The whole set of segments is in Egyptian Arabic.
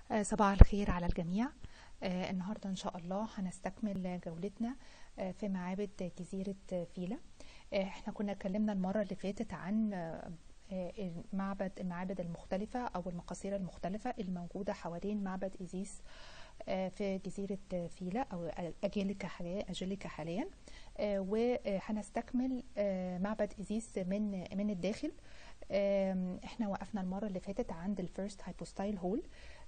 آه، صباح الخير على الجميع آه، النهاردة إن شاء الله هنستكمل جولتنا آه، في معابد جزيرة فيلا آه، احنا كنا اتكلمنا المرة اللي فاتت عن آه، آه، معبد المعابد المختلفة أو المقاصير المختلفة الموجودة حوالين معبد إيزيس آه، في جزيرة فيلا أو أجيليكا حاليا أجيليكا حاليا آه، وهنستكمل آه، معبد إيزيس من من الداخل آم، احنا وقفنا المرة اللي فاتت عند الفيرست هايبوستايل هول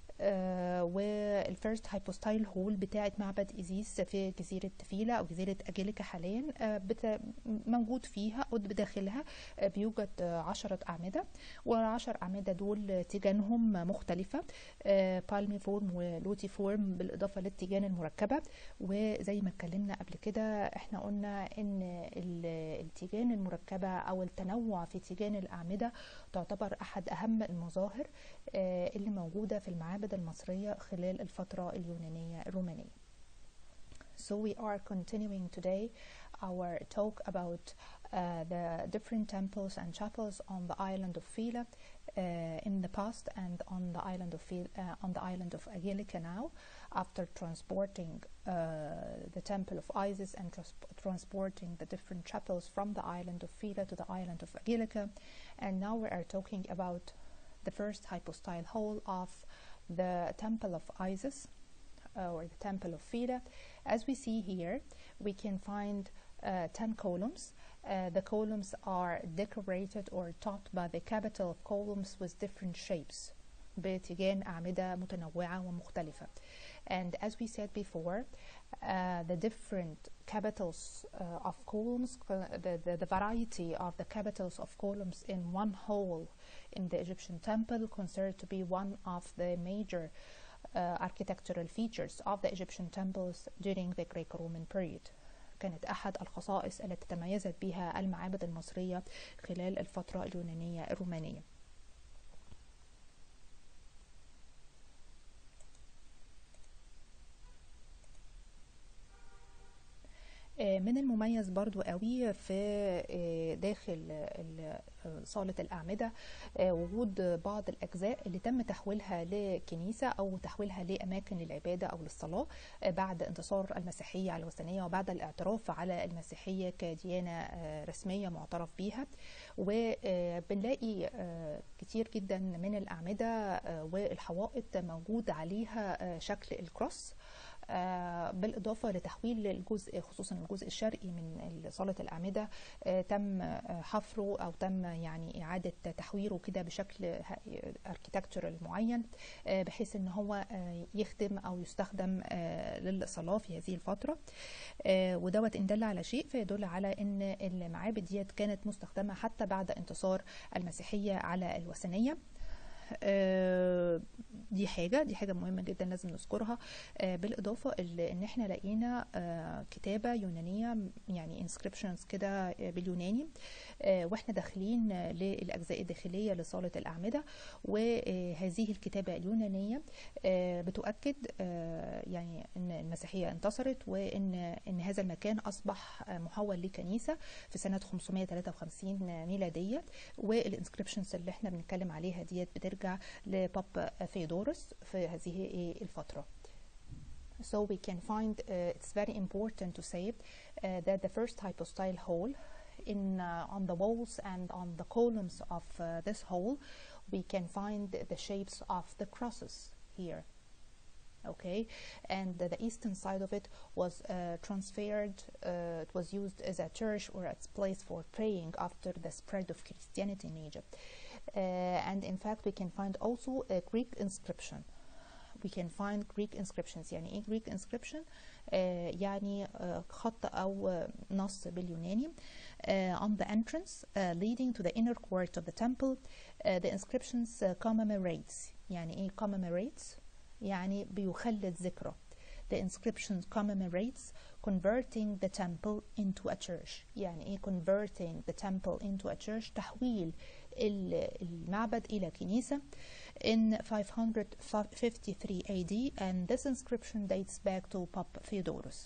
والفيرست هايبوستايل هول بتاعت معبد إيزيس في جزيرة فيلا أو جزيرة أجيليكا حاليا آه، بت- موجود فيها أو بداخلها آه، بيوجد آه، عشرة أعمدة والعشر أعمدة دول تيجانهم مختلفة بالمي فورم ولوتي فورم بالإضافة للتيجان المركبة وزي ما اتكلمنا قبل كده احنا قلنا ان ال- التيجان المركبة او التنوع في تيجان الأعمدة تعتبر احد اهم المظاهر آه، اللي موجودة في المعابد المصرية خلال الفترة اليونانية الرومانية So we are continuing today our talk about uh, the different temples and chapels on the island of Phila uh, in the past and on the island of Phil, uh, on the island of Agilica now after transporting uh, the temple of Isis and trans- transporting the different chapels from the island of Phila to the island of Agilica and now we are talking about the first hypostyle hall of the temple of Isis uh, or the temple of Phila. As we see here, we can find uh, 10 columns. Uh, the columns are decorated or topped by the capital of columns with different shapes بتيجان أعمدة متنوعة ومختلفة. And as we said before, uh, the different capitals uh, of columns, uh, the, the, the variety of the capitals of columns in one hall in the Egyptian temple considered to be one of the major uh, architectural features of the Egyptian temples during the Greco-Roman period. كانت أحد الخصائص التي تميزت بها المعابد المصرية خلال الفترة اليونانية الرومانية. آه، من المميز برضو قوي في آه، داخل ال- آه، صالة الأعمدة آه، وجود بعض الأجزاء اللي تم تحويلها لكنيسة أو تحويلها لأماكن للعبادة أو للصلاة آه، بعد انتصار المسيحية على الوثنية وبعد الاعتراف على المسيحية كديانة آه، رسمية معترف بيها وبنلاقي كتير جدا من الأعمدة آه، والحوائط موجود عليها آه، شكل الكروس آه، بالإضافة لتحويل الجزء خصوصا الجزء الشرقي من صالة الأعمدة آه، تم آه، حفره أو تم يعني إعادة تحويره كده بشكل اركيتكتورال معين آه، بحيث إن هو آه، يخدم أو يستخدم آه، للصلاة في هذه الفترة آه، ودوت إن دل على شيء فيدل على إن المعابد ديت كانت مستخدمة حتى بعد انتصار المسيحية على الوثنية آه، دي حاجة دي حاجة مهمة جدا لازم نذكرها آه، بالإضافة ال- إن إحنا لقينا آه، كتابة يونانية يعني inscriptions كده آه، باليوناني آه، وإحنا داخلين آه، للأجزاء الداخلية لصالة الأعمدة وهذه الكتابة اليونانية آه، بتؤكد آه، يعني إن المسيحية انتصرت وإن إن هذا المكان أصبح آه، محول لكنيسة في سنة 553 ميلادية والانسكريبشنز اللي احنا بنتكلم عليها ديت بترجع لباب ثيودورس في هذه إيه الفترة. So we can find uh, it's very important to say uh, that the first hypostyle hole in uh, on the walls and on the columns of uh, this hole we can find the shapes of the crosses here okay and the, the eastern side of it was uh, transferred uh, it was used as a church or as place for praying after the spread of christianity in egypt uh, and in fact we can find also a greek inscription we can find greek inscriptions يعني ايه greek inscription uh, يعني uh, خط او uh, نص باليوناني uh, on the entrance uh, leading to the inner court of the temple uh, the inscriptions uh, commemorates يعني ايه commemorates يعني بيخلد ذكرى the inscription commemorates converting the temple into a church يعني ايه converting the temple into a church تحويل ال- المعبد إلى كنيسة in 553 AD and this inscription dates back to Pope Theodorus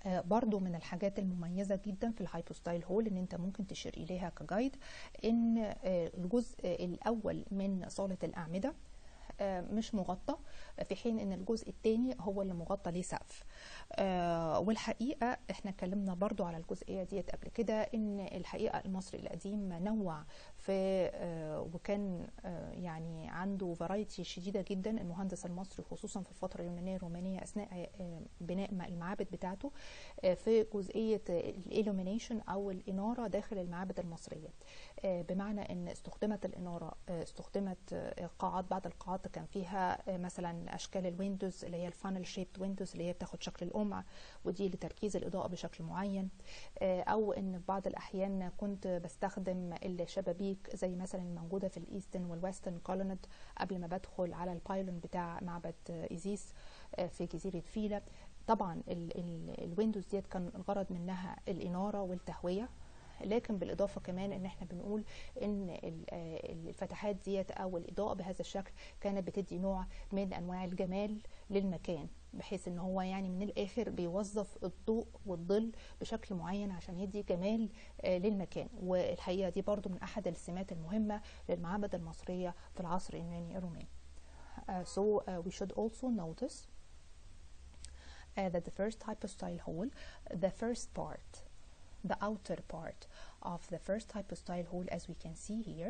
آه، برضو من الحاجات المميزة جدا في الهايبوستايل هول ان انت ممكن تشير اليها كجايد ان آه، الجزء الاول من صالة الاعمدة آه، مش مغطى في حين ان الجزء الثاني هو اللي مغطى ليه سقف آه، والحقيقه احنا اتكلمنا برضو على الجزئيه ديت قبل كده ان الحقيقه المصري القديم نوع في آه، وكان آه، يعني عنده فرايتي شديده جدا المهندس المصري خصوصا في الفتره اليونانيه الرومانيه اثناء آه، بناء المعابد بتاعته آه، في جزئيه الالومينيشن او الاناره داخل المعابد المصريه آه، بمعنى ان استخدمت الاناره آه، استخدمت آه، قاعات بعض القاعات كان فيها آه، مثلا اشكال الويندوز اللي هي الفانل شيبد ويندوز اللي هي بتاخد شكل القمع ودي لتركيز الاضاءه بشكل معين آه، او ان في بعض الاحيان كنت بستخدم الشبابيك زي مثلا الموجوده في الايسترن والويسترن كولونت قبل ما بدخل على البايلون بتاع معبد آه، ايزيس آه، في جزيره فيلا طبعا ال- ال- الويندوز ديت كان الغرض منها الاناره والتهويه لكن بالاضافه كمان ان احنا بنقول ان ال- آه الفتحات ديت او الاضاءه بهذا الشكل كانت بتدي نوع من انواع الجمال للمكان بحيث ان هو يعني من الاخر بيوظف الضوء والظل بشكل معين عشان يدي جمال آه للمكان والحقيقه دي برضو من احد السمات المهمه للمعابد المصريه في العصر اليوناني الروماني Uh, so uh, we should also notice uh, that the first hypostyle hole, the first part, the outer part of the first hypostyle hole, as we can see here,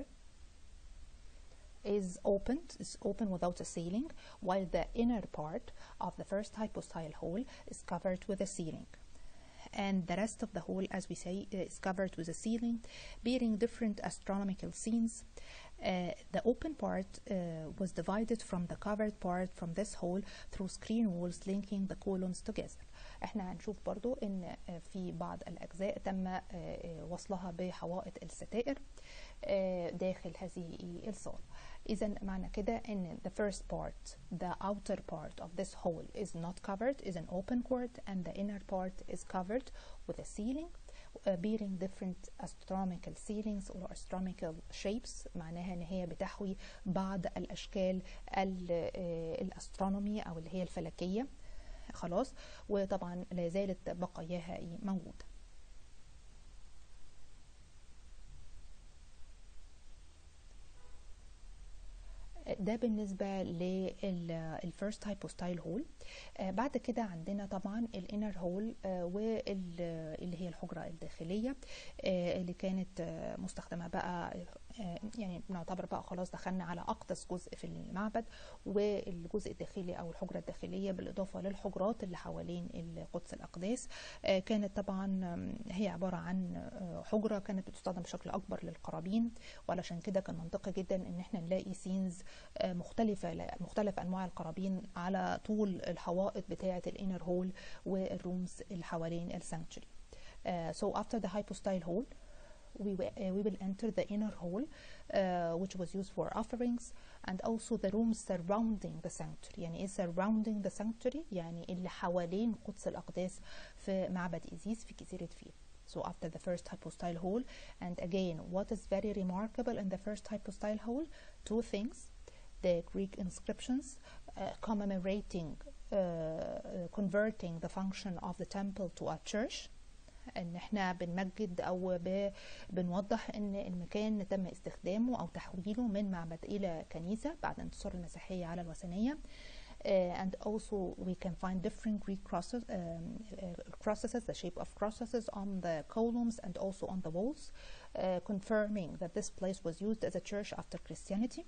is opened, is open without a ceiling, while the inner part of the first hypostyle hole is covered with a ceiling. And the rest of the hole, as we say, is covered with a ceiling, bearing different astronomical scenes. Uh, the open part uh, was divided from the covered part from this hole through screen walls linking the columns together. احنا هنشوف برضو ان آه، في بعض الاجزاء تم آه، آه، وصلها بحوائط الستائر آه، داخل هذه الصالة إذا معنى كده إن the first part the outer part of this hole is not covered is an open court and the inner part is covered with a ceiling uh, bearing different astronomical ceilings or astronomical shapes معناها ان هي بتحوي بعض الاشكال ال- آه، الاسترونومي او اللي هي الفلكيه خلاص وطبعا لا زالت بقاياها إيه موجوده ده بالنسبة للفيرست هايبوستايل هول بعد كده عندنا طبعا الانر هول واللي هي الحجرة الداخلية آه، اللي كانت آه، مستخدمة بقى آه، يعني نعتبر بقى خلاص دخلنا على أقدس جزء في المعبد والجزء الداخلي أو الحجرة الداخلية بالإضافة للحجرات اللي حوالين القدس الأقداس آه، كانت طبعا آم، هي عبارة عن آه، حجرة كانت بتستخدم بشكل أكبر للقرابين وعلشان كده كان منطقي جدا إن احنا نلاقي سينز آه، مختلفة مختلف أنواع القرابين على طول الحوائط بتاعة الانر هول والرومز اللي حوالين السانكتشري. Uh, so after the hypostyle hole, we, wi- uh, we will enter the inner hall, uh, which was used for offerings, and also the rooms surrounding the sanctuary. يعني ايه surrounding the sanctuary؟ يعني اللي حوالين قدس الأقداس في معبد إيزيس في جزيرة فيل. So after the first hypostyle hall, and again, what is very remarkable in the first hypostyle hall? Two things. The Greek inscriptions uh, commemorating uh, uh, converting the function of the temple to a church ان احنا بنمجد او ب... بنوضح ان المكان تم استخدامه او تحويله من معبد الى كنيسه بعد انتصار المسيحيه على الوثنيه Uh, and also we can find different Greek crosses, um, uh, crosses, the shape of crosses on the columns and also on the walls, uh, confirming that this place was used as a church after Christianity.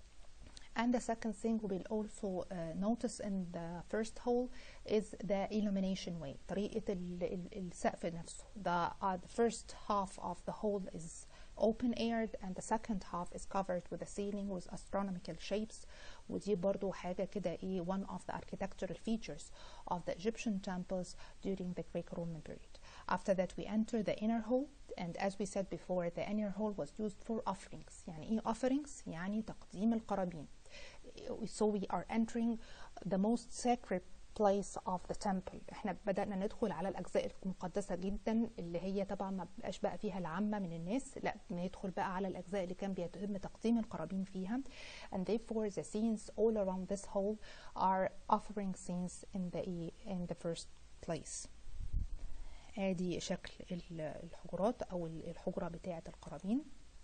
And the second thing we will also uh, notice in the first hole is the illumination way طريقة ال- ال- السقف نفسه the, uh, the first half of the hole is open aired and the second half is covered with a ceiling with astronomical shapes ودي برضو حاجة كده ايه one of the architectural features of the Egyptian temples during the Greco-Roman period. After that we enter the inner hall and as we said before the inner hall was used for offerings يعني ايه offerings يعني تقديم القرابين so we are entering the most sacred place of the temple احنا بدأنا ندخل على الأجزاء المقدسة جدا اللي هي طبعا ما بقاش بقى فيها العامة من الناس لا بندخل بقى على الأجزاء اللي كان بيتم تقديم القرابين فيها and therefore the scenes all around this hall are offering scenes in the in the first place ادي شكل الحجرات او الحجرة بتاعة القرابين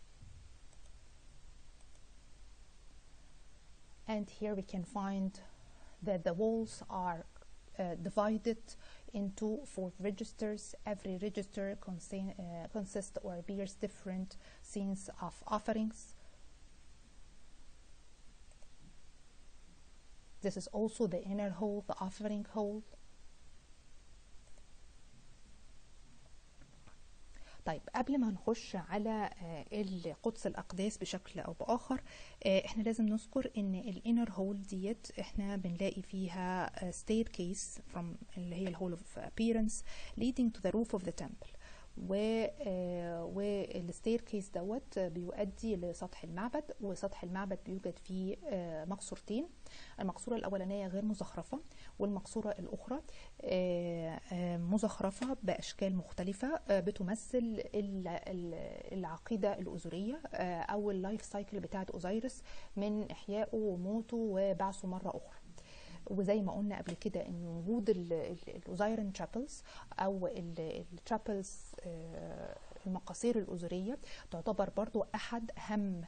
and here we can find that the walls are uh, divided into four registers. Every register contain, uh, consists or bears different scenes of offerings. This is also the inner hall, the offering hall. طيب قبل ما نخش على قدس الاقداس بشكل او باخر احنا لازم نذكر ان الانر هول ديت احنا بنلاقي فيها staircase from اللي هي الهول اوف appearance leading to the roof of the temple و والستير كيس دوت بيؤدي لسطح المعبد وسطح المعبد بيوجد فيه مقصورتين المقصوره الاولانيه غير مزخرفه والمقصوره الاخرى مزخرفه باشكال مختلفه بتمثل العقيده الاوزوريه او اللايف سايكل بتاعت اوزيرس من احيائه وموته وبعثه مره اخرى وزي ما قلنا قبل كده ان وجود الاوزايرن تشابلز او التشابلز المقاصير الاوزوريه تعتبر برضو احد اهم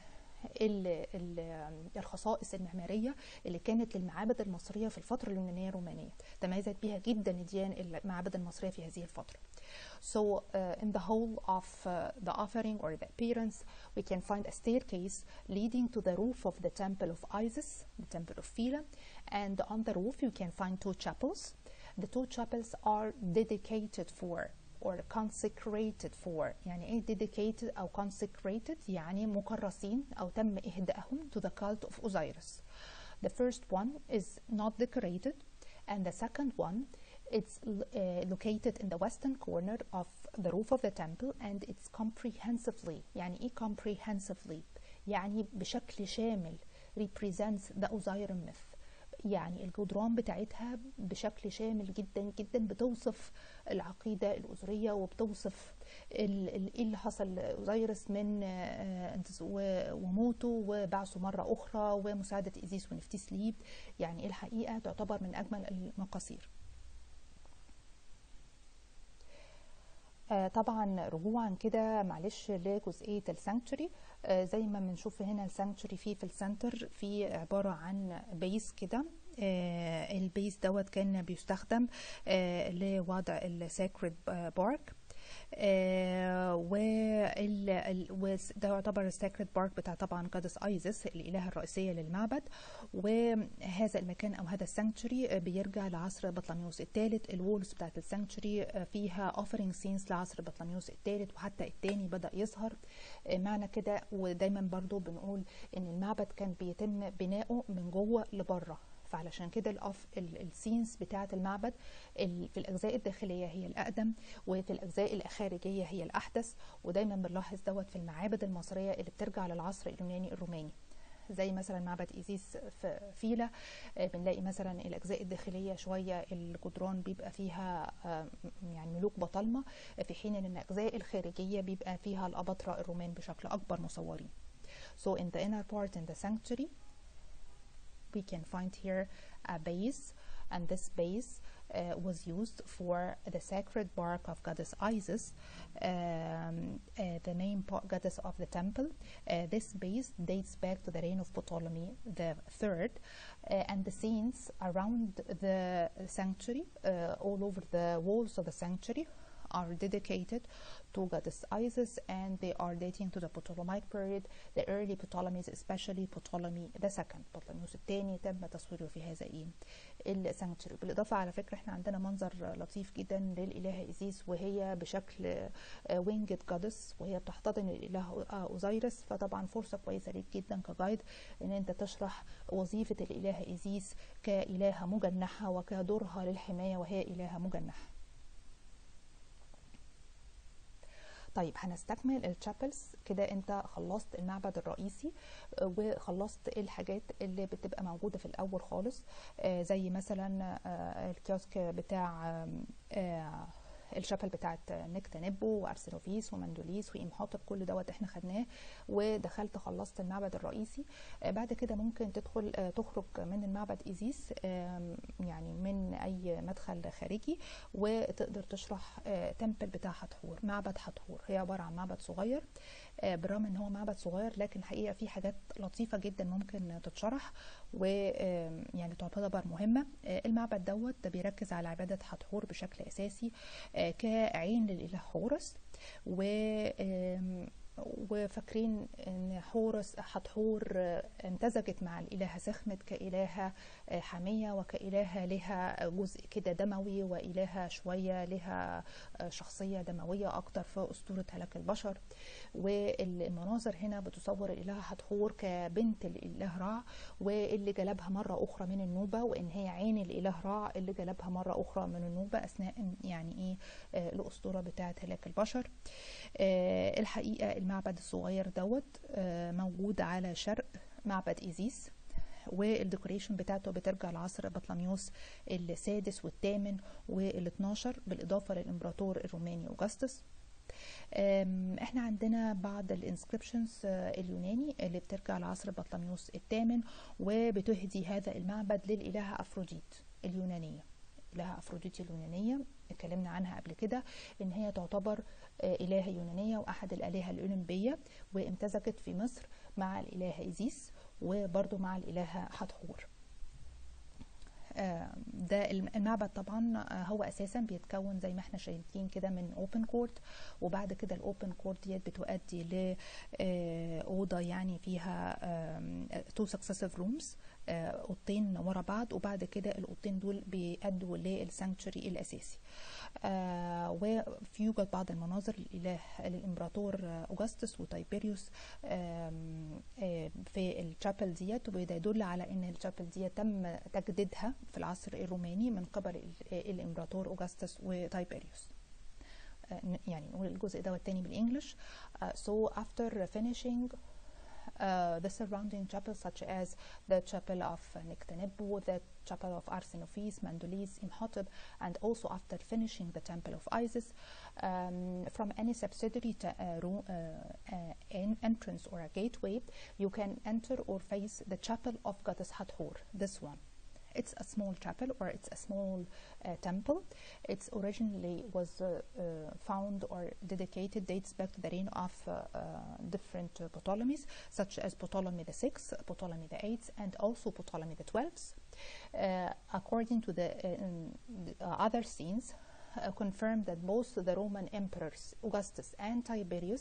الخصائص المعماريه اللي كانت للمعابد المصريه في الفتره اليونانيه الرومانيه تميزت بها جدا ديان المعابد المصريه في هذه الفتره So uh, in the whole of uh, the offering or the appearance, we can find a staircase leading to the roof of the temple of Isis, the temple of Phila, and on the roof you can find two chapels. The two chapels are dedicated for or consecrated for يعني ايه dedicated او consecrated يعني مكرسين او تم اهدائهم to the cult of Osiris. The first one is not decorated and the second one it's uh, located in the western corner of the roof of the temple and it's comprehensively يعني ايه comprehensively يعني بشكل شامل represents the Osirian myth يعني الجدران بتاعتها بشكل شامل جدا جدا بتوصف العقيدة الأسرية وبتوصف ايه اللي حصل لأوزيرس من وموته وبعثه مرة أخرى ومساعدة إيزيس ونفتيس ليب يعني الحقيقة تعتبر من أجمل المقاصير آه طبعا رجوعا كده معلش لجزئيه السانكتوري آه زي ما بنشوف هنا السانكتوري فيه في السنتر في عباره عن بيس كده آه البيس دوت كان بيستخدم لوضع الساكريد بارك آه وده يعتبر الساكريد بارك بتاع طبعا قادس ايزس الالهه الرئيسيه للمعبد وهذا المكان او هذا السانكتوري بيرجع لعصر بطلميوس الثالث الوولز بتاعت السانكتوري فيها اوفرنج سينز لعصر بطلميوس الثالث وحتى الثاني بدا يظهر معنى كده ودايما برضو بنقول ان المعبد كان بيتم بناؤه من جوه لبره فعلشان كده الأف السينز بتاعة المعبد في الأجزاء الداخلية هي الأقدم وفي الأجزاء الخارجية هي الأحدث ودايما بنلاحظ دوت في المعابد المصرية اللي بترجع للعصر اليوناني الروماني زي مثلا معبد ايزيس في فيلا بنلاقي مثلا الاجزاء الداخليه شويه الجدران بيبقى فيها يعني ملوك بطالمه في حين ان الاجزاء الخارجيه بيبقى فيها الاباطره الرومان بشكل اكبر مصورين So in the inner part in the sanctuary we can find here a base and this base uh, was used for the sacred bark of goddess Isis, um, uh, the main goddess of the temple. Uh, this base dates back to the reign of Ptolemy the third, and the scenes around the sanctuary, all over the walls of the sanctuary, are dedicated to goddess Isis and they are dating to the Ptolemaic period the early Ptolemies especially Ptolemy the second بطلميوس الثاني تم تصويره في هذا ايه السانكتوري بالاضافه على فكره احنا عندنا منظر لطيف جدا للالهه ايزيس وهي بشكل وينجد جادس وهي بتحتضن الاله اوزيرس فطبعا فرصه كويسه ليك جدا كجايد ان انت تشرح وظيفه الالهه ايزيس كالهه مجنحه وكدورها للحمايه وهي الهه مجنحه طيب هنستكمل الشابلز كده انت خلصت المعبد الرئيسي وخلصت الحاجات اللي بتبقى موجوده في الاول خالص زي مثلا الكيوسك بتاع الشابل بتاعت نكتنبو وارسنوفيس ومندوليس وامحاطب كل دوت احنا خدناه ودخلت خلصت المعبد الرئيسي آه، بعد كده ممكن تدخل آه، تخرج من المعبد ايزيس آم، يعني من اي مدخل خارجي وتقدر تشرح آه، تمبل بتاع حتحور معبد حتحور هي عباره عن معبد صغير آه، بالرغم ان هو معبد صغير لكن حقيقه في حاجات لطيفه جدا ممكن تتشرح ويعني تعتبر مهمه آه، المعبد دوت ده بيركز على عباده حتحور بشكل اساسي آه، كعين للاله حورس و آم، وفاكرين ان حورس حتحور آه، امتزجت مع الالهه سخمت كالهه آه، حاميه وكالهه لها جزء كده دموي والهه شويه لها آه، شخصيه دمويه اكتر في اسطوره هلاك البشر والمناظر هنا بتصور الإله حتحور كبنت الإله رع واللي جلبها مرة أخرى من النوبة وإن هي عين الإله رع اللي جلبها مرة أخرى من النوبة أثناء يعني إيه آه، الأسطورة بتاعة هلاك البشر آه، الحقيقة المعبد الصغير دوت آه، موجود على شرق معبد إيزيس والديكوريشن بتاعته بترجع لعصر بطلميوس السادس والثامن وال12 بالإضافة للإمبراطور الروماني أوجستس أم، احنا عندنا بعض الانسكريبشنز اليوناني اللي بترجع لعصر بطلميوس الثامن وبتهدي هذا المعبد للإلهة أفروديت اليونانية إلهة أفروديت اليونانية اتكلمنا عنها قبل كده إن هي تعتبر آه، إلهة يونانية وأحد الآلهة الأولمبية وامتزجت في مصر مع الإلهة إيزيس وبرضو مع الإلهة حتحور آه، ده الم- المعبد طبعا آه، هو اساسا بيتكون زي ما احنا شايفين كده من اوبن كورت وبعد كده الاوبن كورت ديت بتؤدي ل آه، اوضه يعني فيها تو سكسيسيف رومز اوضتين ورا بعض وبعد كده الاوضتين دول بيأدوا للسانكتشري الاساسي آه، وفي يوجد بعض المناظر للاله للامبراطور آه، اوجستس وتايبيريوس آم، آه، في الشابل ديت وده يدل على ان الشابل ديت تم تجديدها في العصر الروماني من قبل ال- الامبراطور اوجستس وتايبيريوس آه، يعني نقول الجزء ده التاني بالانجلش Uh, so after finishing uh, the surrounding chapels such as the chapel of Nectanebo, the chapel of Arsinophis, Mandolis, Imhotep, and also after finishing the temple of Isis, um, from any subsidiary to, uh, room, uh, uh, en- entrance or a gateway, you can enter or face the chapel of goddess Hathor, this one. It's a small chapel or it's a small uh, temple. It's originally was uh, uh, found or dedicated dates back to the reign of uh, uh, different uh, Ptolemies, such as Ptolemy the Sixth, Ptolemy the Eighth, and also Ptolemy the Twelfth. Uh, according to the, uh, um, the uh, other scenes, uh, confirmed that both the Roman emperors Augustus and Tiberius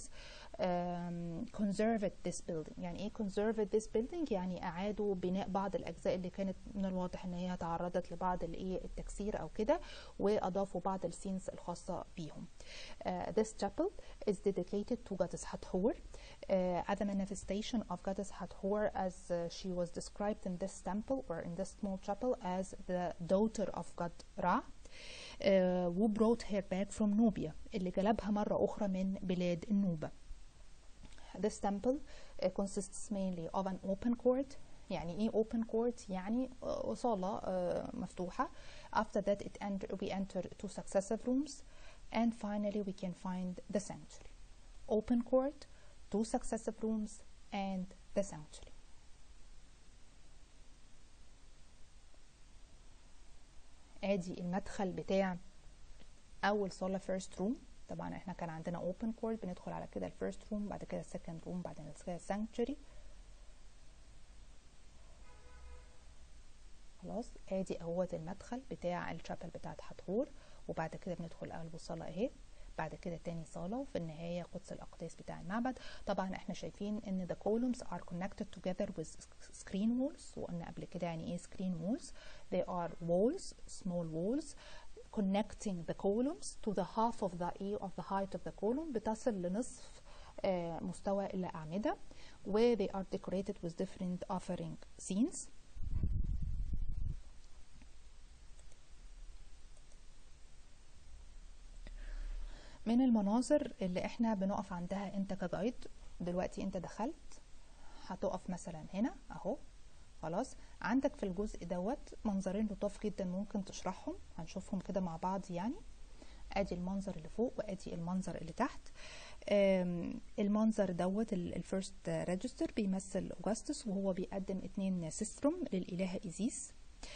um, conserved this building يعني ايه conserved this building يعني اعادوا بناء بعض الاجزاء اللي كانت من الواضح ان هي تعرضت لبعض الايه التكسير او كده واضافوا بعض السينز الخاصه بيهم uh, this chapel is dedicated to goddess Hathor uh, as a manifestation of goddess Hathor as uh, she was described in this temple or in this small chapel as the daughter of god Ra uh, who brought her back from Nubia اللي جلبها مرة أخرى من بلاد النوبة This temple uh, consists mainly of an open court يعني ايه open court يعني uh, صالة uh, مفتوحة after that it enter, we enter two successive rooms and finally we can find the sanctuary open court two successive rooms and the sanctuary ادي المدخل بتاع اول صاله فيرست روم طبعا احنا كان عندنا اوبن كورت بندخل على كده الفيرست روم بعد كده السكند روم بعدين كده السانكتشري خلاص ادي اهوت المدخل بتاع الشابل بتاعت حتحور وبعد كده بندخل اول صاله اهي بعد كده تاني صالة وفي النهاية قدس الأقداس بتاع المعبد طبعا احنا شايفين ان the columns are connected together with screen walls وقلنا قبل كده يعني ايه screen walls they are walls small walls connecting the columns to the half of the A of the height of the column بتصل لنصف آه، مستوى الأعمدة where they are decorated with different offering scenes من المناظر اللي احنا بنقف عندها انت كجايد دلوقتي انت دخلت هتقف مثلا هنا اهو خلاص عندك في الجزء دوت منظرين لطاف جدا ممكن تشرحهم هنشوفهم كده مع بعض يعني ادي المنظر اللي فوق وادي المنظر اللي تحت آم، المنظر دوت الفيرست ريجستر بيمثل اوجستس وهو بيقدم اتنين سيستروم للإلهة إيزيس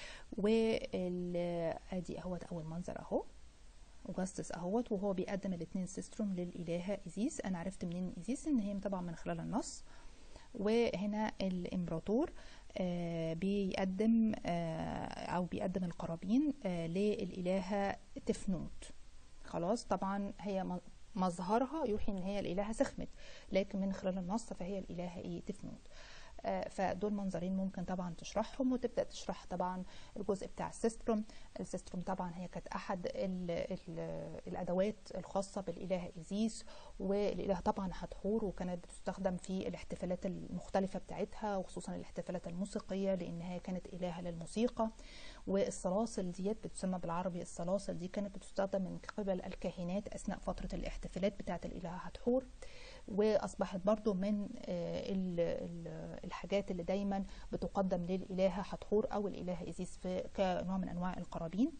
وادي اهوت اول منظر اهو اوجستس اهوت وهو بيقدم الاتنين سيستروم للإلهة إيزيس انا عرفت منين إيزيس ان هي طبعا من خلال النص وهنا الامبراطور آه، بيقدم آه، او بيقدم القرابين آه، للإلهة تفنوت خلاص طبعا هي م- مظهرها يوحي ان هي الإلهة سخمت لكن من خلال النص فهي الإلهة ايه تفنوت آه، فدول منظرين ممكن طبعا تشرحهم وتبدا تشرح طبعا الجزء بتاع السيستروم السيستروم طبعا هي كانت احد ال ال الادوات الخاصه بالاله ايزيس والاله طبعا حتحور وكانت بتستخدم في الاحتفالات المختلفه بتاعتها وخصوصا الاحتفالات الموسيقيه لانها كانت الهه للموسيقى والصلاصل ديت بتسمى بالعربي الصلاصل دي كانت بتستخدم من قبل الكاهنات اثناء فتره الاحتفالات بتاعه الالهه حتحور واصبحت برضو من آه، ال- ال- الحاجات اللي دايما بتقدم للالهه حتحور او الالهه ايزيس في كنوع من انواع القرابين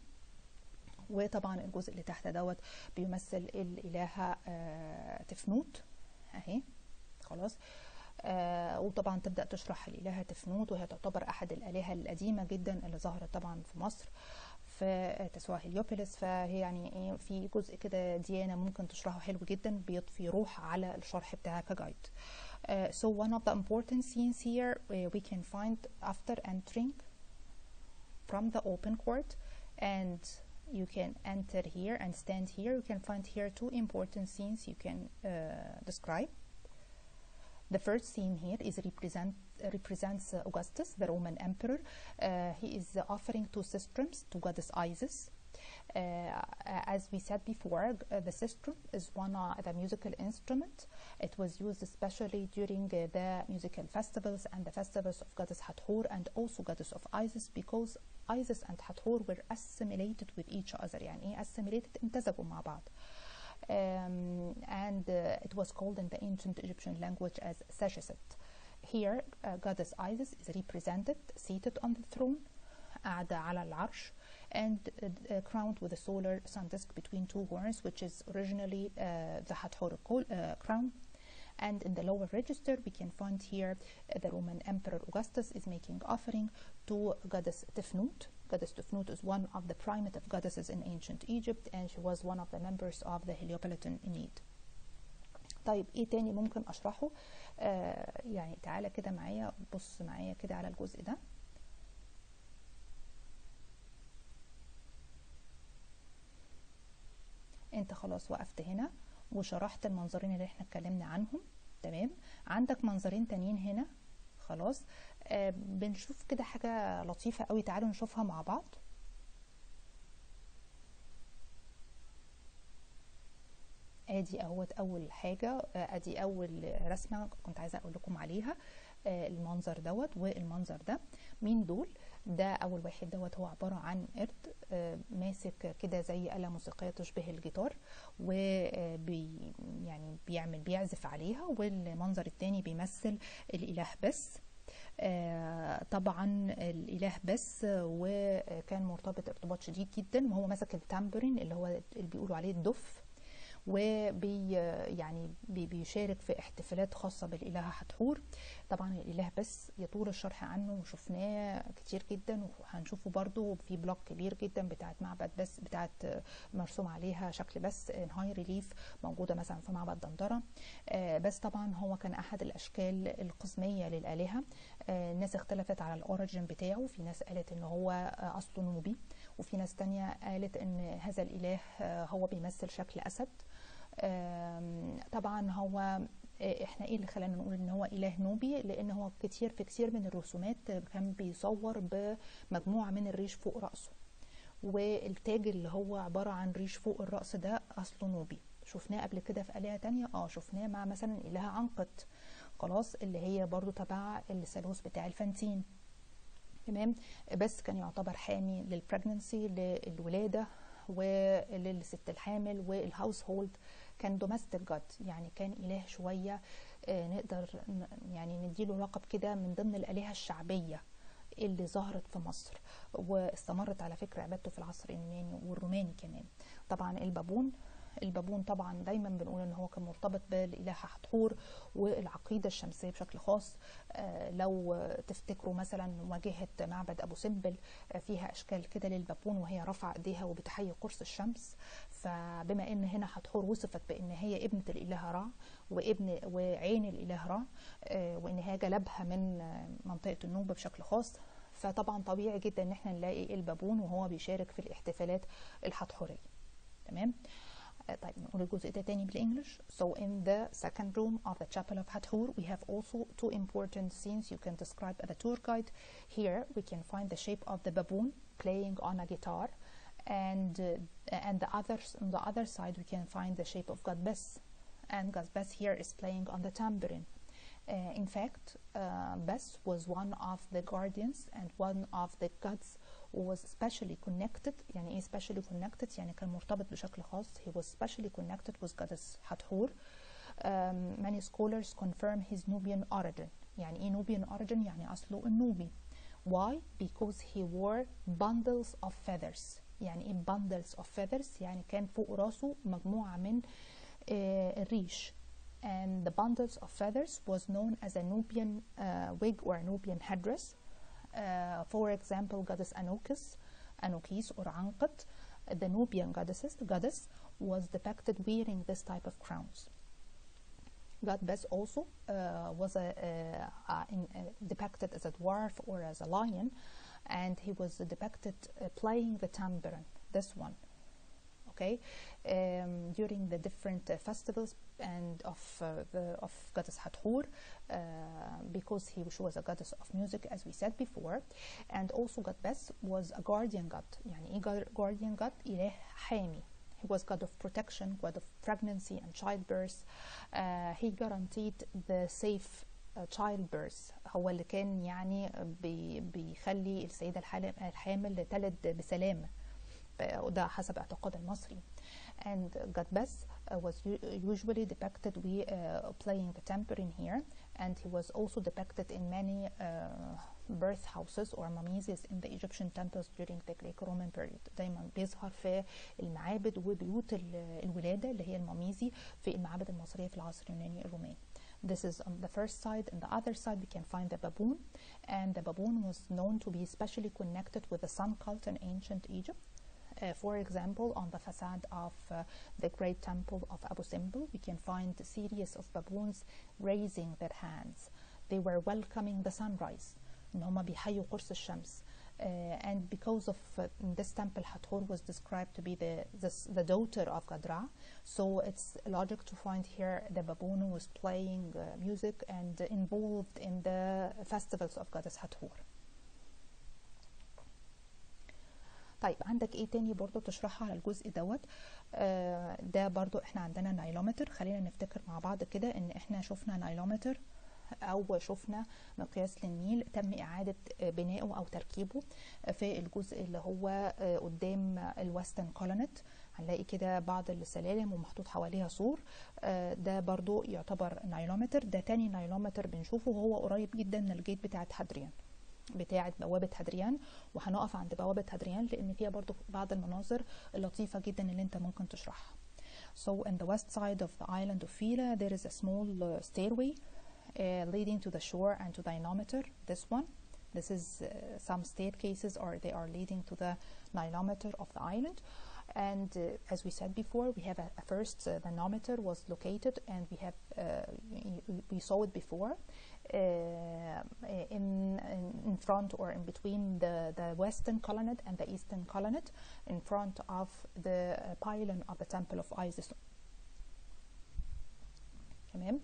وطبعا الجزء اللي تحت دوت بيمثل الالهه آه، تفنوت اهي خلاص آه وطبعا تبدا تشرح الالهه تفنوت وهي تعتبر احد الالهه القديمه جدا اللي ظهرت طبعا في مصر في تسوع هليوبوليس فهي يعني ايه في جزء كده ديانه ممكن تشرحه حلو جدا بيضفي روح على الشرح بتاعها كجايد Uh, so one of the important scenes here uh, we can find after entering from the open court and you can enter here and stand here you can find here two important scenes you can uh, describe the first scene here is represent represents uh, Augustus, the Roman emperor. Uh, he is uh, offering two sistrums to goddess Isis. Uh, as we said before, uh, the sistrum is one of the musical instrument. It was used especially during uh, the musical festivals and the festivals of goddess Hathor and also goddess of Isis because Isis and Hathor were assimilated with each other. يعني إيه assimilated امتزجوا مع بعض. Um, and uh, it was called in the ancient Egyptian language as Sesheset. Here, uh, goddess Isis is represented seated on the throne, قاعدة على العرش, and uh, uh, crowned with a solar sun disk between two horns, which is originally uh, the Hathor col- uh, crown. And in the lower register, we can find here uh, the Roman Emperor Augustus is making offering to goddess Tefnut. Goddess Tefnut is one of the primitive goddesses in ancient Egypt, and she was one of the members of the Heliopolitan Ennead. طيب ايه تاني ممكن اشرحه آه يعني تعالى كده معايا بص معايا كده على الجزء ده انت خلاص وقفت هنا وشرحت المنظرين اللي احنا اتكلمنا عنهم تمام عندك منظرين تانيين هنا خلاص آه بنشوف كده حاجة لطيفة قوي تعالوا نشوفها مع بعض ادي اهوت اول حاجة آه، ادي اول رسمة كنت عايزة اقول لكم عليها آه، المنظر دوت والمنظر ده مين دول ده اول واحد دوت هو عبارة عن قرد آه، ماسك كده زي آلة موسيقية تشبه الجيتار وبي يعني بيعمل بيعزف عليها والمنظر التاني بيمثل الاله بس آه، طبعا الاله بس وكان مرتبط ارتباط شديد جدا وهو مسك التامبرين اللي هو اللي بيقولوا عليه الدف وبي يعني بي بيشارك في احتفالات خاصه بالالهه حتحور طبعا الاله بس يطول الشرح عنه وشفناه كتير جدا وهنشوفه برضو في بلوك كبير جدا بتاعت معبد بس بتاعت مرسوم عليها شكل بس ان هاي ريليف موجوده مثلا في معبد دندره آه، بس طبعا هو كان احد الاشكال القزميه للالهه آه، الناس اختلفت على الاوريجين بتاعه في ناس قالت ان هو آه، اصله نوبي وفي ناس تانية قالت ان هذا الاله آه، هو بيمثل شكل اسد آم، طبعا هو آه، احنا ايه اللي خلانا نقول ان هو اله نوبي لان هو كتير في كتير من الرسومات كان بيصور بمجموعه من الريش فوق راسه والتاج اللي هو عباره عن ريش فوق الراس ده اصله نوبي شفناه قبل كده في آلهة تانية اه شفناه مع مثلا إله عنقت خلاص اللي هي برضو تبع الثالوث بتاع الفانتين تمام بس كان يعتبر حامي للبريجننسي للولاده وللست الحامل والهاوس هولد كان دومستيك جاد يعني كان اله شويه آه، نقدر ن- يعني نديله لقب كده من ضمن الالهه الشعبيه اللي ظهرت في مصر واستمرت على فكره عبادته في العصر اليوناني والروماني كمان طبعا البابون البابون طبعا دايما بنقول ان هو كان مرتبط بالاله حتحور والعقيده الشمسيه بشكل خاص آه، لو تفتكروا مثلا واجهه معبد ابو سمبل آه، فيها اشكال كده للبابون وهي رافعه ايديها وبتحيي قرص الشمس فبما ان هنا حتحور وصفت بان هي ابنه الاله را وابن وعين الاله را آه، وان هي جلبها من منطقه النوبه بشكل خاص فطبعا طبيعي جدا ان احنا نلاقي البابون وهو بيشارك في الاحتفالات الحتحوريه تمام طيب نقول الجزء ده تاني بالانجلش so in the second room of the chapel of Hathor we have also two important scenes you can describe as a tour guide here we can find the shape of the baboon playing on a guitar and uh, and the others on the other side we can find the shape of God Bess and God Bess here is playing on the tambourine uh, in fact uh, Bess was one of the guardians and one of the gods was specially connected يعني ايه specially connected يعني كان مرتبط بشكل خاص he was specially connected with goddess Hathor um, many scholars confirm his Nubian origin يعني ايه Nubian origin يعني اصله النوبي why because he wore bundles of feathers يعني ايه bundles of feathers يعني كان فوق راسه مجموعة من آه الريش and the bundles of feathers was known as a Nubian uh, wig or Nubian headdress uh, for example, goddess Anukis, Anukis or Anqat, the Nubian goddesses, goddess, was depicted wearing this type of crowns. God Bes also uh, was a, uh, in, depicted as a dwarf or as a lion, and he was depicted playing the tambourine, this one, okay um, during the different uh, festivals and of uh, the of goddess Hathor uh, because he she was a goddess of music as we said before and also god Bes was a guardian god يعني إيه guardian god إله حامي he was god of protection god of pregnancy and childbirth uh, he guaranteed the safe childbirth هو اللي كان يعني بي بيخلي السيدة الحامل تلد بسلامة وده حسب اعتقاد المصري and Gadbes uh, was usually depicted we uh, playing the tambourine here and he was also depicted in many uh, birth houses or mamises in the Egyptian temples during the Greco-Roman period دايما بيظهر في المعابد وبيوت الولادة اللي هي الماميزي في المعابد المصرية في العصر اليوناني الروماني This is on the first side. and the other side, we can find the baboon. And the baboon was known to be especially connected with the sun cult in ancient Egypt. Uh, for example, on the facade of uh, the great temple of Abu Simbel, we can find a series of baboons raising their hands. They were welcoming the sunrise. إن هما بيحيوا قرص الشمس. Uh, and because of uh, this temple Hathor was described to be the, the, the daughter of Gadra so it's logic to find here the baboon who was playing uh, music and involved in the festivals of goddess Hathor طيب عندك ايه تاني برضو تشرحها على الجزء دوت آه ده برضو احنا عندنا نايلومتر خلينا نفتكر مع بعض كده ان احنا شفنا نايلومتر او شفنا مقياس للنيل تم اعاده بنائه او تركيبه في الجزء اللي هو قدام الويسترن كولونت هنلاقي كده بعض السلالم ومحطوط حواليها سور ده برضو يعتبر نايلومتر ده تاني نايلومتر بنشوفه وهو قريب جدا من الجيت بتاعت حدريان بتاعة بوابة هدريان وهنقف عند بوابة هدريان لأن فيها برضو بعض المناظر اللطيفة جدا اللي انت ممكن تشرحها So in the west side of the island of Fila there is a small uh, stairway uh, leading to the shore and to the Nilometer, this one. This is uh, some staircases or they are leading to the Nilometer of the island. And uh, as we said before, we have a, a first uh, the Nilometer was located and we have we saw it before in, in front or in between the, the western colonnade and the eastern colonnade in front of the pylon of the temple of Isis. تمام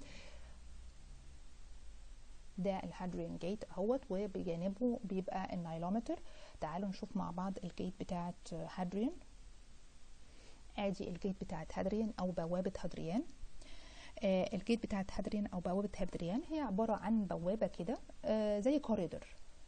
ده الهادريان جيت اهوت وبجانبه بيبقى النايلومتر تعالوا نشوف مع بعض الجيت بتاعت هادريان ادي الجيت بتاعت هادريان او بوابة هادريان آه الجيت بتاعت هادريان او بوابة هادريان هي عبارة عن بوابة كده آه زي كوريدور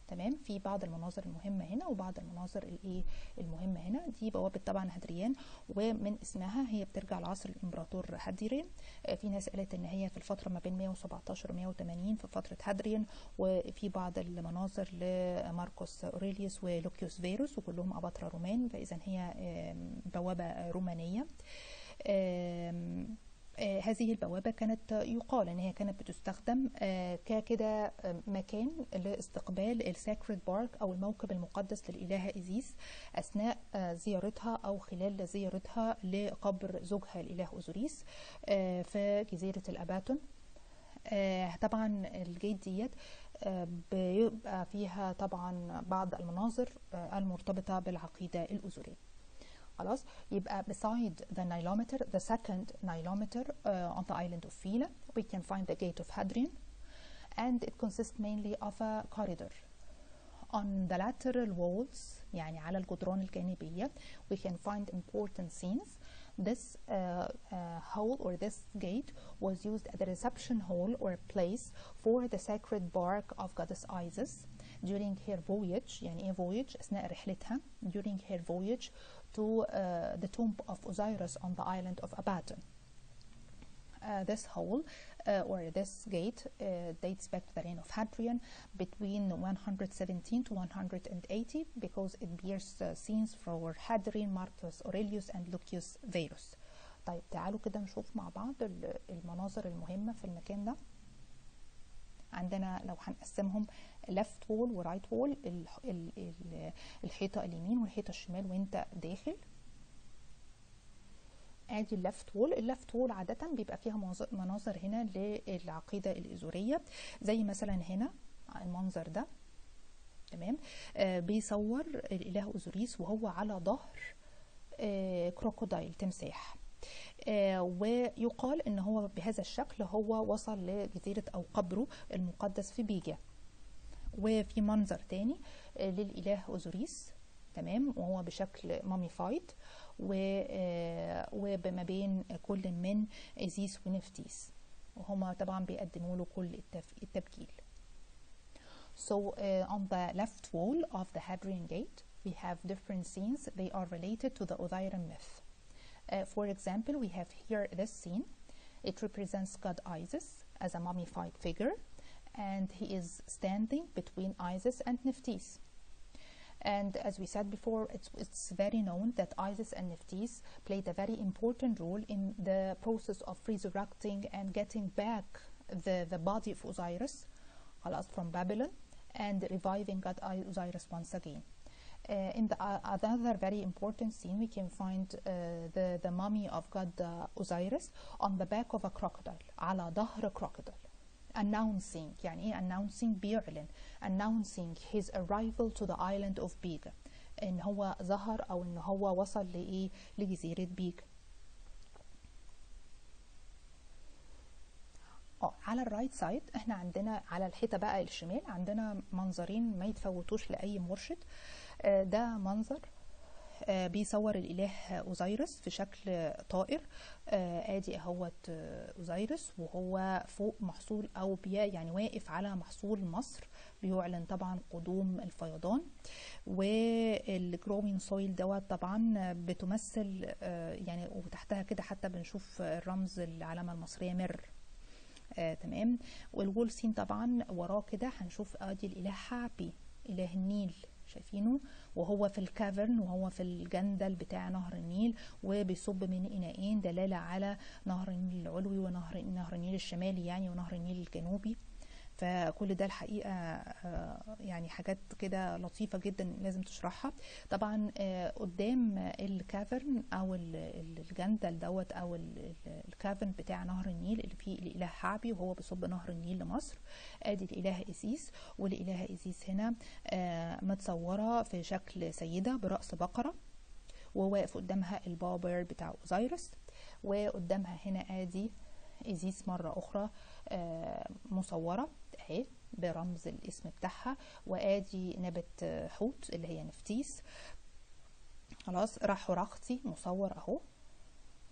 تمام في بعض المناظر المهمه هنا وبعض المناظر الايه المهمه هنا دي بوابه طبعا هادريان ومن اسمها هي بترجع لعصر الامبراطور هادريان آه، في ناس قالت ان هي في الفتره ما بين 117 و 180 في فتره هادريان وفي بعض المناظر لماركوس اوريليوس ولوكيوس فيروس وكلهم اباطره رومان فاذا هي آم، بوابه رومانيه آم، آه، هذه البوابة كانت يقال ان هي كانت بتستخدم آه، ككده آه، مكان لاستقبال الساكريد بارك او الموكب المقدس للإلهة إيزيس أثناء آه، زيارتها أو خلال زيارتها لقبر زوجها الإله أوزوريس آه، في جزيرة الأباتون آه، طبعا الجيت ديت آه، بيبقى فيها طبعا بعض المناظر آه، المرتبطة بالعقيدة الأوزورية خلاص يبقى beside the Nilometer the second Nilometer uh, on the island of Phila we can find the gate of Hadrian and it consists mainly of a corridor on the lateral walls يعني على الجدران الجانبية we can find important scenes this uh, uh, hall or this gate was used as a reception hall or place for the sacred bark of goddess Isis during her voyage يعني ايه voyage اثناء رحلتها during her voyage to uh, the tomb of Osiris on the island of Abaddon. Uh, this hole uh, or this gate uh, dates back to the reign of Hadrian between 117 to 180 because it bears uh, scenes for Hadrian, Marcus Aurelius and Lucius Verus. طيب تعالوا كده نشوف مع بعض ال- المناظر المهمة في المكان ده عندنا لو هنقسمهم left wall و right wall ال- ال- ال- الحيطة اليمين والحيطة الشمال وانت داخل ادي اللفت وول اللفت وول عاده بيبقى فيها مناظر- مناظر هنا للعقيده الايزوريه زي مثلا هنا المنظر ده تمام آه بيصور الاله اوزوريس وهو على ظهر آه كروكودايل تمساح آه ويقال ان هو بهذا الشكل هو وصل لجزيره او قبره المقدس في بيجا وفي منظر تاني آه، للإله أوزوريس تمام وهو بشكل ماميفايد و آه، وما بين كل من إزيس ونفتيس وهما طبعا بيقدموا له كل التف- التبجيل So uh, on the left wall of the Hadrian Gate, we have different scenes. They are related to the Osiris myth. Uh, for example, we have here this scene. It represents God Isis as a mummified figure, and he is standing between Isis and Nephthys. And as we said before, it's, it's very known that Isis and Nephthys played a very important role in the process of resurrecting and getting back the, the body of Osiris خلاص from Babylon and reviving God Osiris once again. Uh, in the uh, another very important scene, we can find uh, the the mummy of God uh, Osiris on the back of a crocodile على ظهر crocodile announcing يعني ايه announcing بيعلن announcing his arrival to the island of Biga ان هو ظهر او ان هو وصل لايه لجزيره بيجا اه على الرايت سايد احنا عندنا على الحيطه بقى الشمال عندنا منظرين ما يتفوتوش لاي مرشد آه، ده منظر آه، بيصور الاله اوزيرس في شكل طائر آه، ادي اهوت آه، اوزيرس وهو فوق محصول او بي يعني واقف على محصول مصر بيعلن طبعا قدوم الفيضان والجروين سويل دوت طبعا بتمثل آه، يعني وتحتها كده حتى بنشوف الرمز العلامه المصريه مر آه، تمام والوول سين طبعا وراه كده هنشوف ادي الاله حابي اله النيل شايفينه وهو في الكافرن وهو في الجندل بتاع نهر النيل وبيصب من اناءين دلاله على نهر النيل العلوي ونهر نهر النيل الشمالي يعني ونهر النيل الجنوبي فكل ده الحقيقه آه، يعني حاجات كده لطيفه جدا لازم تشرحها طبعا آه، قدام الكافرن او ال- ال- الجندل دوت او ال- ال- الكافرن بتاع نهر النيل اللي فيه الاله حعبي وهو بيصب نهر النيل لمصر ادي الاله ايزيس والاله ايزيس هنا آه، متصوره في شكل سيده براس بقره وواقف قدامها البابر بتاع اوزيرس وقدامها هنا ادي ايزيس مره اخرى آه، مصوره اهي برمز الاسم بتاعها وادي نبت آه، حوت اللي هي نفتيس خلاص راح رختي مصور اهو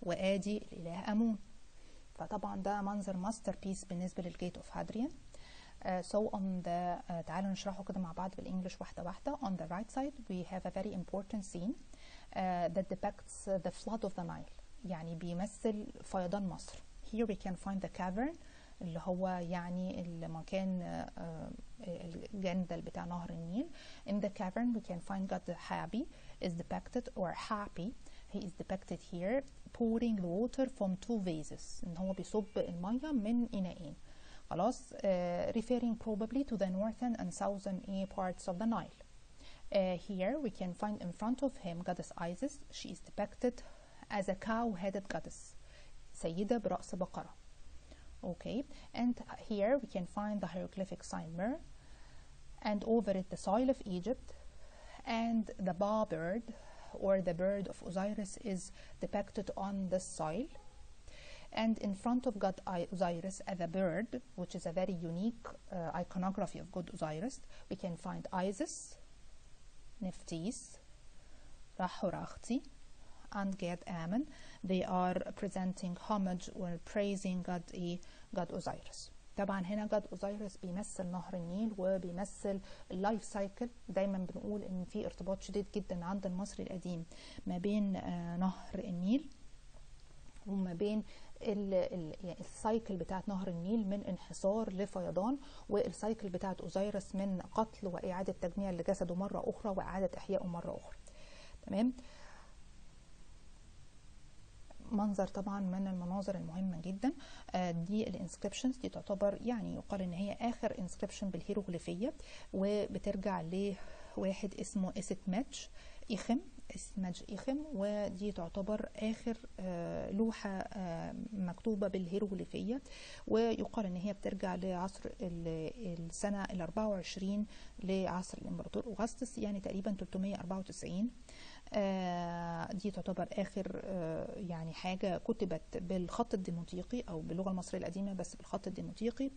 وادي الاله امون فطبعا ده منظر ماستر بيس بالنسبه للجيت اوف هادريان Uh, so on the uh, تعالوا نشرحه كده مع بعض بالانجلش واحده واحده on the right side we have a very important scene uh, that depicts the flood of the Nile يعني بيمثل فيضان مصر here we can find the cavern اللي هو يعني المكان الجندل بتاع نهر النيل in the cavern we can find God Happy is depicted or happy he is depicted here pouring the water from two vases ان هو بيصب المية من إناءين خلاص uh, referring probably to the northern and southern parts of the Nile uh, here we can find in front of him goddess Isis she is depicted as a cow-headed goddess سيدة برأس بقرة okay and here we can find the hieroglyphic sign Mer and over it the soil of Egypt and the ba bird or the bird of Osiris is depicted on the soil and in front of God Osiris as a bird which is a very unique uh, iconography of God Osiris we can find Isis Nephthys Rahurakhti and Gad Ammon they are presenting homage or praising God, God Osiris طبعا هنا جاد اوزيرس بيمثل نهر النيل وبيمثل اللايف سايكل دايما بنقول ان في ارتباط شديد جدا عند المصري القديم ما بين آه نهر النيل وما بين السايكل بتاعت نهر النيل من انحسار لفيضان والسايكل بتاعت اوزيرس من قتل واعاده تجميع لجسده مره اخرى واعاده احيائه مره اخرى تمام منظر طبعا من المناظر المهمة جدا آه دي الانسكريبشنز دي تعتبر يعني يقال ان هي اخر انسكريبشن بالهيروغليفية وبترجع لواحد اسمه است ماتش إيخم اسمج إيخم ودي تعتبر آخر آه لوحة آه مكتوبة بالهيروغليفية ويقال إن هي بترجع لعصر السنة ال 24 لعصر الإمبراطور أوغسطس يعني تقريبا 394 آه دي تعتبر اخر آه يعني حاجه كتبت بالخط الديموتيقي او باللغه المصريه القديمه بس بالخط الديموتيقي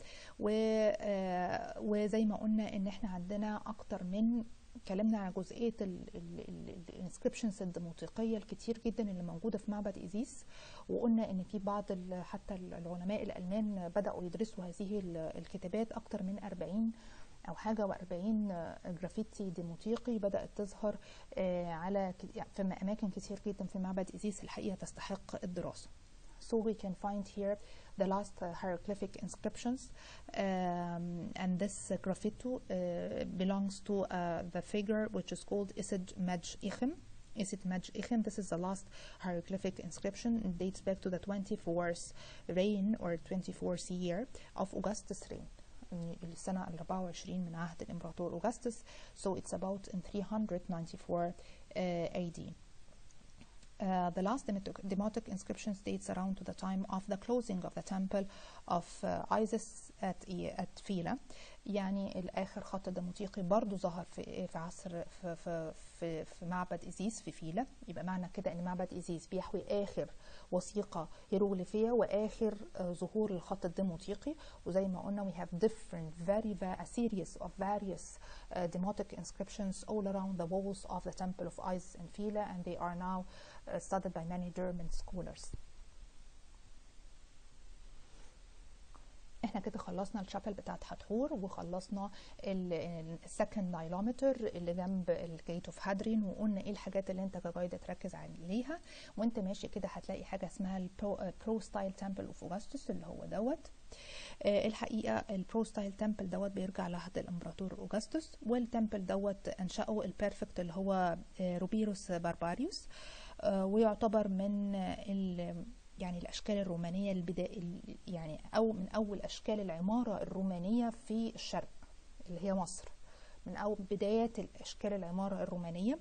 آه وزي ما قلنا ان احنا عندنا اكتر من اتكلمنا عن جزئيه الانسكريبشنز الديموتيقيه الكتير جدا اللي موجوده في معبد ايزيس وقلنا ان في بعض حتى العلماء الالمان بداوا يدرسوا هذه الكتابات اكتر من 40 او حاجه و40 جرافيتي ديموتيقي بدات تظهر على في اماكن كتير جدا في معبد ايزيس الحقيقه تستحق الدراسه so we can find here the last uh, hieroglyphic inscriptions um, and this uh, graffito uh, belongs to the figure which is called Isid Maj Ichem Isid Maj Ichem this is the last hieroglyphic inscription it dates back to the 24th reign or 24th year of Augustus reign السنة ال 24 من عهد الإمبراطور أوغسطس so it's about in 394 uh, AD. Uh, the last Demotic inscription dates around to the time of the closing of the temple of uh, Isis at, at Fila يعني الآخر خط ديموتيقي برضو ظهر في في عصر في في في, في معبد إيزيس في فيلا يبقى معنى كده إن معبد إيزيس بيحوي آخر وثيقة هيروغليفية وآخر uh, ظهور الخط الديموتيقي وزي ما قلنا we have different very, very a series of various uh, demotic inscriptions all around the walls of the temple of Isis in Fila and they are now uh, studied by many German scholars. احنا كده خلصنا الشابل بتاعت حتحور وخلصنا السكند دايلومتر اللي جنب الجيت اوف هادرين وقلنا ايه الحاجات اللي انت كجايد تركز عليها وانت ماشي كده هتلاقي حاجه اسمها البرو ستايل تمبل اوف اوغسطس اللي هو دوت آه الحقيقه البرو ستايل تمبل دوت بيرجع لعهد الامبراطور اوغسطس والتمبل دوت انشاه البيرفكت اللي هو آه روبيروس بارباريوس آه ويعتبر من ال يعني الاشكال الرومانيه البدائيه يعني او من اول اشكال العماره الرومانيه في الشرق اللي هي مصر من اول بدايات الاشكال العماره الرومانيه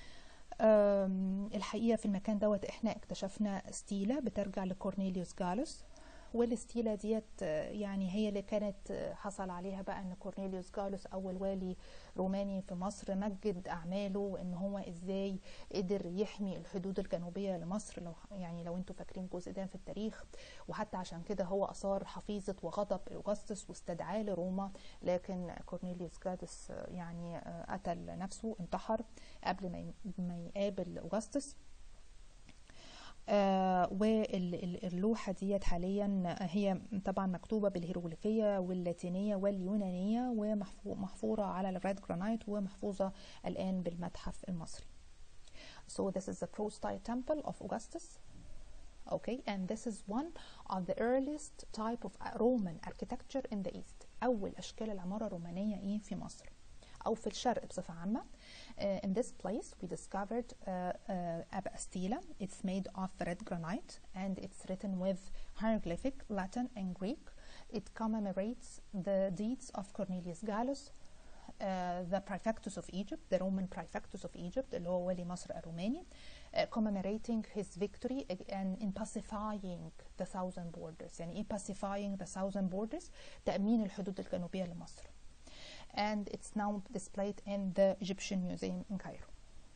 الحقيقه في المكان دوت احنا اكتشفنا ستيله بترجع لكورنيليوس جالوس والستيله ديت يعني هي اللي كانت حصل عليها بقى ان كورنيليوس جالوس اول والي روماني في مصر مجد اعماله وان هو ازاي قدر يحمي الحدود الجنوبيه لمصر لو يعني لو انتوا فاكرين الجزء ده في التاريخ وحتى عشان كده هو اثار حفيظه وغضب اوغسطس واستدعاه لروما لكن كورنيليوس جالوس يعني قتل نفسه انتحر قبل ما ما يقابل اوغسطس آه واللوحة ديت حاليا هي طبعا مكتوبة بالهيروغليفية واللاتينية واليونانية ومحفورة على الريد جرانايت ومحفوظة الآن بالمتحف المصري So this is the Prostyle Temple of Augustus okay and this is one of the earliest type of Roman architecture in the East أول أشكال العمارة الرومانية إيه في مصر أو في الشرق بصفة عامة Uh, in this place, we discovered uh, uh, Abba Stela. It's made of red granite and it's written with hieroglyphic, Latin, and Greek. It commemorates the deeds of Cornelius Gallus, uh, the prefectus of Egypt, the Roman prefectus of Egypt, اللي هو ولي مصر الروماني, uh, commemorating his victory and in pacifying the southern borders. يعني ايه pacifying the southern borders؟ تأمين الحدود الجنوبية لمصر. And it's now displayed in the Egyptian Museum in Cairo.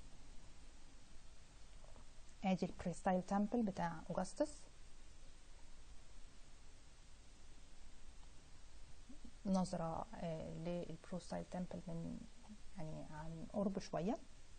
ادي البريستايل تمبل بتاع اوغسطس نظرة آه للبروستايل تمبل من يعني عن قرب شوية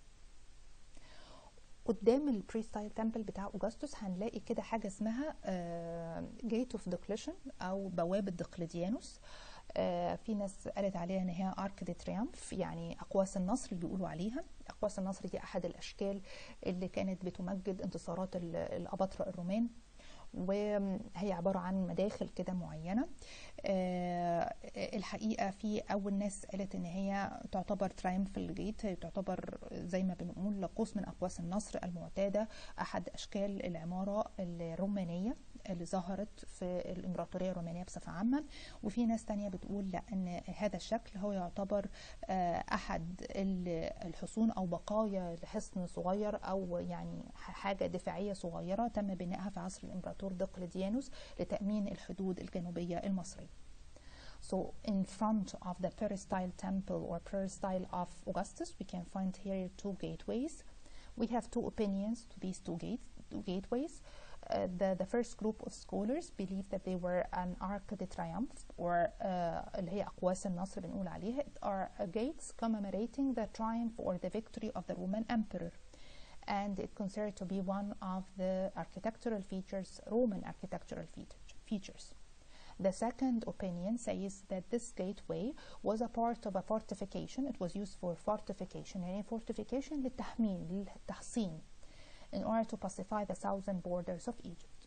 قدام البريستايل تمبل بتاع اوجستوس هنلاقي كده حاجة اسمها جيت اوف دقليشن او بوابة دقلديانوس آه في ناس قالت عليها ان هي ارك دي تريامف يعني اقواس النصر اللي بيقولوا عليها اقواس النصر دي احد الاشكال اللي كانت بتمجد انتصارات الاباطره الرومان وهي عبارة عن مداخل كده معينة أه الحقيقة في أول ناس قالت إن هي تعتبر ترايمفل جيت هي تعتبر زي ما بنقول قوس من أقواس النصر المعتادة أحد أشكال العمارة الرومانية اللي ظهرت في الإمبراطورية الرومانية بصفة عامة وفي ناس تانية بتقول لا أن هذا الشكل هو يعتبر أحد الحصون أو بقايا لحصن صغير أو يعني حاجة دفاعية صغيرة تم بنائها في عصر الإمبراطور دقلديانوس لتأمين الحدود الجنوبية المصرية So in front of the peristyle temple or peristyle of Augustus, we can find here two gateways. We have two opinions to these two, gates, two gateways. Uh, the, the first group of scholars believe that they were an arc de triomphe or uh, اللي هي أقواس النصر بنقول عليها are gates commemorating the triumph or the victory of the Roman emperor and it considered to be one of the architectural features Roman architectural features the second opinion says that this gateway was a part of a fortification it was used for fortification يعني fortification للتحمين للتحصين in order to pacify the southern borders of Egypt.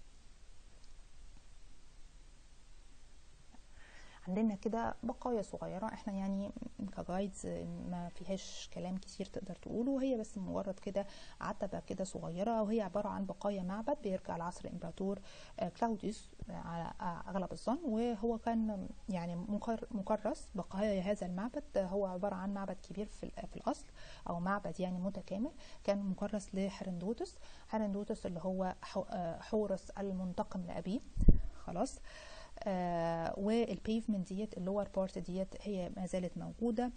عندنا كده بقايا صغيرة احنا يعني كجايدز ما فيهاش كلام كتير تقدر تقوله هي بس مجرد كده عتبة كده صغيرة وهي عبارة عن بقايا معبد بيرجع لعصر الامبراطور كلاوديوس على اغلب الظن وهو كان يعني مكرس بقايا هذا المعبد هو عبارة عن معبد كبير في, في الاصل او معبد يعني متكامل كان مكرس لحرندوتس حرندوتس اللي هو حورس المنتقم لابيه خلاص آه والبيفمنت ديت اللور بارت ديت هي ما زالت موجوده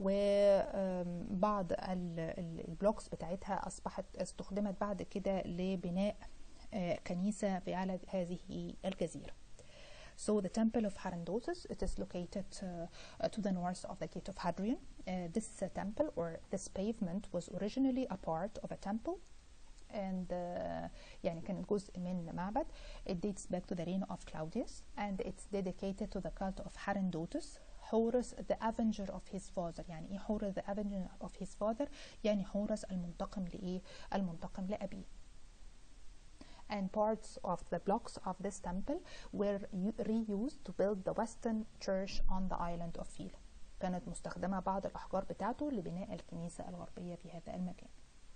وبعض البلوكس بتاعتها اصبحت استخدمت بعد كده لبناء آه كنيسه في على هذه الجزيره So the temple of Harandotus, it is located uh, to the north of the gate of Hadrian. Uh, this uh, temple or this pavement was originally a part of a temple and uh, يعني كانت جزء من معبد it dates back to the reign of Claudius and it's dedicated to the cult of Harendotus حورس the avenger of his father يعني ايه حورس the avenger of his father يعني حورس المنتقم لايه المنتقم لأبيه and parts of the blocks of this temple were reused to build the western church on the island of Phila كانت مستخدمة بعض الأحجار بتاعته لبناء الكنيسة الغربية في هذا المكان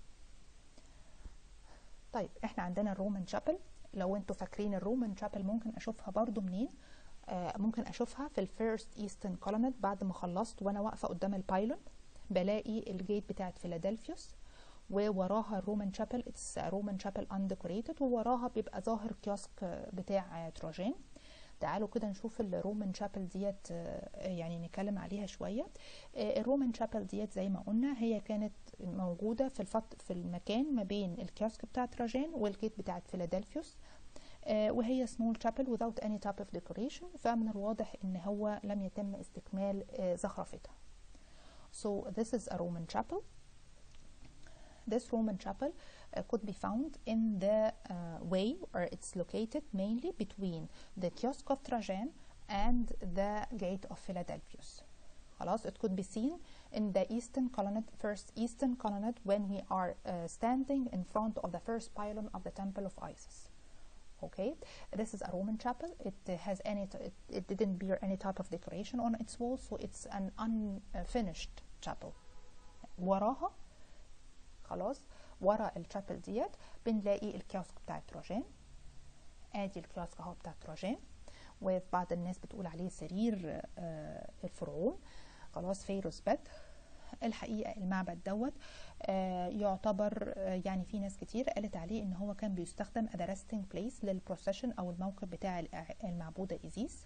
طيب احنا عندنا الرومان شابل لو انتوا فاكرين الرومان شابل ممكن اشوفها برضو منين آه ممكن اشوفها في الفيرست ايسترن كولونت بعد ما خلصت وانا واقفه قدام البايلون بلاقي الجيت بتاعت فيلادلفيوس ووراها الرومان شابل اتس رومان شابل انديكوريتد ووراها بيبقى ظاهر كيوسك بتاع تروجان تعالوا كده نشوف الرومان شابل ديت يعني نتكلم عليها شويه الرومان شابل ديت زي ما قلنا هي كانت موجوده في الفط في المكان ما بين الكيوسك بتاع تراجان والجيت بتاعت فيلادلفيوس وهي سمول شابل without any type of decoration فمن الواضح ان هو لم يتم استكمال زخرفتها so this is a Roman chapel this Roman chapel uh, could be found in the uh, way where it's located mainly between the kiosk of Trajan and the gate of Philadelphus. خلاص it could be seen in the eastern colonnade first eastern colonnade when we are uh, standing in front of the first pylon of the temple of Isis okay this is a roman chapel it uh, has any t- it, it didn't bear any type of decoration on its walls so it's an unfinished chapel وراها خلاص ورا الشابل ديت بنلاقي الكيوسك بتاع تروجان ادي الكيوسك اهو بتاع تروجان وبعض الناس بتقول عليه سرير آه الفرعون خلاص فيروس بد الحقيقه المعبد دوت آه يعتبر آه يعني في ناس كتير قالت عليه ان هو كان بيستخدم as a resting place للبروسيشن او الموكب بتاع المعبوده ايزيس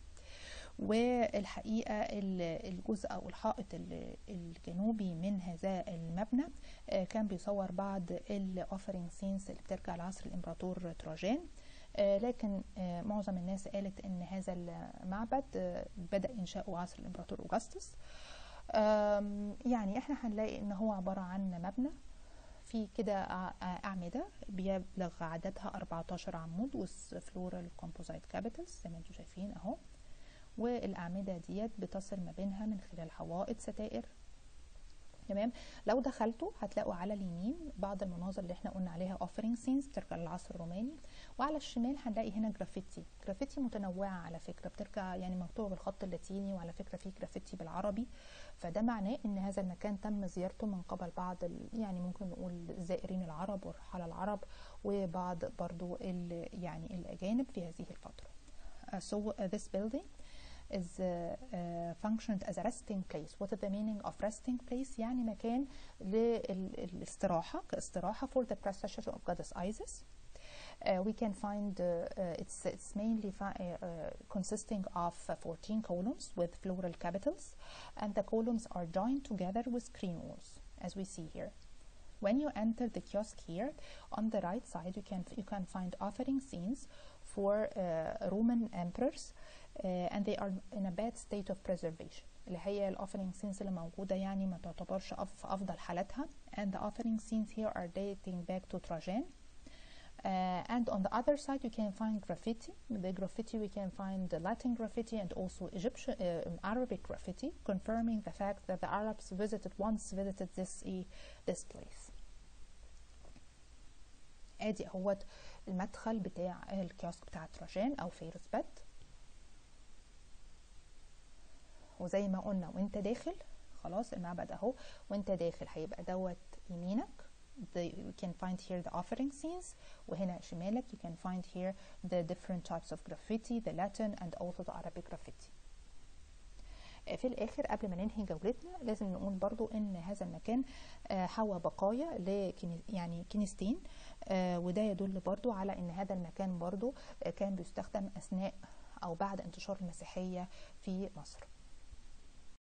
والحقيقه الجزء او الحائط الجنوبي من هذا المبنى آه كان بيصور بعض الاوفرنج سينز اللي بترجع لعصر الامبراطور تراجان لكن معظم الناس قالت ان هذا المعبد بدا انشاؤه عصر الامبراطور اوغسطس يعني احنا هنلاقي ان هو عبارة عن مبنى في كده أعمدة بيبلغ عددها 14 عمود والفلورال كومبوزايت كابيتالز زي ما انتم شايفين اهو والأعمدة ديت بتصل ما بينها من خلال حوائط ستائر تمام لو دخلتوا هتلاقوا على اليمين بعض المناظر اللي احنا قلنا عليها اوفرنج سينز بترجع للعصر الروماني وعلى الشمال هنلاقي هنا جرافيتي جرافيتي متنوعه على فكره بترجع يعني مكتوبه بالخط اللاتيني وعلى فكره في جرافيتي بالعربي فده معناه ان هذا المكان تم زيارته من قبل بعض يعني ممكن نقول الزائرين العرب والرحاله العرب وبعض برضو يعني الاجانب في هذه الفتره uh, so uh, this building is uh, uh, functioned as a resting place. What is the meaning of resting place? يعني مكان للاستراحة كاستراحة for the procession of goddess Isis. Uh, we can find uh, uh, it's it's mainly fi- uh, uh, consisting of uh, 14 columns with floral capitals, and the columns are joined together with screen walls, as we see here. When you enter the kiosk here, on the right side, you can you can find offering scenes for uh, Roman emperors, uh, and they are in a bad state of preservation. اللي هي الاوفرنج سينز اللي موجوده يعني ما تعتبرش في افضل حالاتها and the offering scenes here are dating back to Trajan uh, and on the other side you can find graffiti the graffiti we can find the Latin graffiti and also Egyptian uh, Arabic graffiti confirming the fact that the Arabs visited once visited this uh, this place ادي اهوت المدخل بتاع الكيوسك بتاع تراجان او فيروس بد وزي ما قلنا وانت داخل خلاص المعبد اهو وانت داخل هيبقى دوت يمينك the, you can find here the offering scenes وهنا شمالك you can find here the different types of graffiti the Latin and also the Arabic graffiti في الاخر قبل ما ننهي جولتنا لازم نقول برضو ان هذا المكان حوى بقايا لكني يعني كنيستين وده يدل برضو على ان هذا المكان برضو كان بيستخدم اثناء او بعد انتشار المسيحيه في مصر